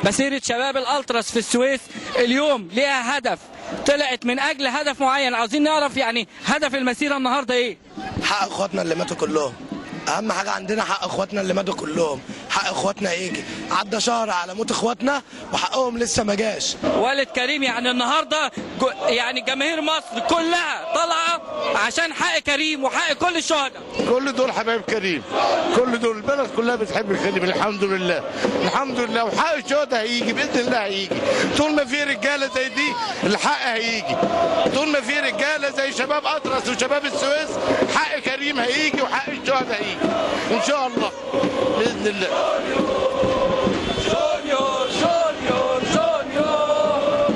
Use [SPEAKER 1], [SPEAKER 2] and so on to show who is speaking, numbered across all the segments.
[SPEAKER 1] مسيره شباب الالتراس في السويس اليوم ليها هدف طلعت من اجل هدف معين عاوزين نعرف يعني هدف المسيره النهارده ايه
[SPEAKER 2] حق اخواتنا اللي ماتوا كلهم اهم حاجه عندنا حق اخواتنا اللي ماتوا كلهم حق اخواتنا يجي عدى شهر على موت اخواتنا وحقهم لسه ما جاش
[SPEAKER 1] والد كريم يعني النهارده جو يعني جماهير مصر كلها طالعه عشان حق كريم وحق كل الشهداء
[SPEAKER 3] كل دول حبايب كريم كل دول البلد كلها بتحب كريم الحمد لله الحمد لله وحق الشهداء هيجي باذن الله هيجي طول ما في رجاله زي دي الحق هيجي طول ما في رجاله زي شباب اطرس وشباب السويس حق كريم هيجي وحق الشهداء هيجي ان شاء الله باذن الله
[SPEAKER 1] جونيور جونيور جونيور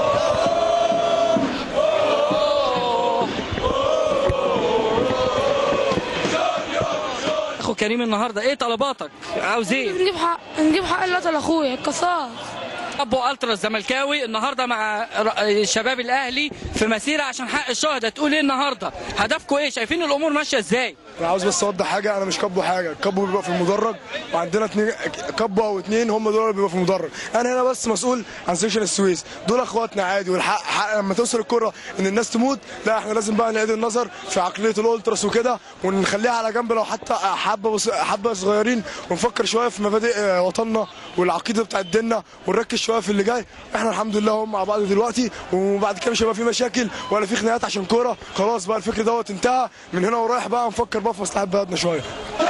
[SPEAKER 1] اخو كريم النهارده ايه طلباتك عاوز ايه
[SPEAKER 4] نجيب حق نجيب حق اللي لاخويا القصاص
[SPEAKER 1] ابو الترا الزملكاوي النهارده مع ر- شباب الاهلي في مسيره عشان حق الشهداء تقول ايه النهارده هدفكم ايه شايفين الامور ماشيه ازاي
[SPEAKER 5] انا عاوز بس اوضح حاجه انا مش كابو حاجه الكابو بيبقى في المدرج وعندنا اتنين كابو او اتنين هم دول اللي بيبقوا في المدرج انا هنا بس مسؤول عن سيكشن السويس دول اخواتنا عادي والحق حق لما توصل الكره ان الناس تموت لا احنا لازم بقى نعيد النظر في عقليه الالتراس وكده ونخليها على جنب لو حتى حبه بص- حبه صغيرين ونفكر شويه في مبادئ آه، وطننا والعقيده بتاعت ديننا ونركز شويه في اللي جاي احنا الحمد لله هم مع بعض دلوقتي وبعد كده مش هيبقى في مشاكل ولا في خناقات عشان كوره خلاص بقى الفكر دوت انتهى من هنا ورايح بقى نفكر بقى في مصلحه بلدنا شويه